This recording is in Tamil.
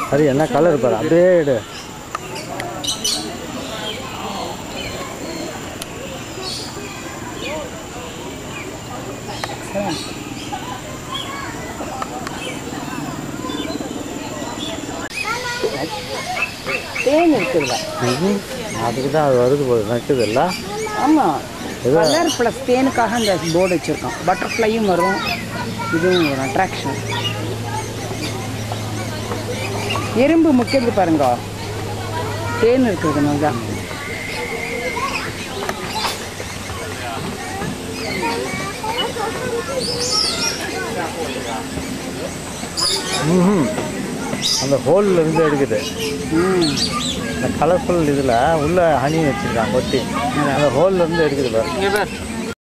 அது என்ன கலர் பாரு அப்படியே எடு தேன் இருக்குதுல்ல ம்ஹும். அதுக்கு தான் அது வருது போது நக்குது இல்லை ஆமாம் கலர் ப்ளஸ் தேனுக்காக அந்த போர்டு வச்சுருக்கோம் பட்டர்ஃப்ளையும் வரும் இதுவும் ஒரு அட்ராக்ஷன் எறும்பு முக்கியது பாருங்க தேன் இருக்குதுனால தான் ம்ஹும். அந்த ஹோல்ல இருந்து எடுக்குது ம் இந்த கலர்ஃபுல் இதில் உள்ள ஹனி வச்சுருக்காங்க ஒட்டி அந்த ஹோல்ல இருந்து எடுக்குது பாரு இங்கே பார்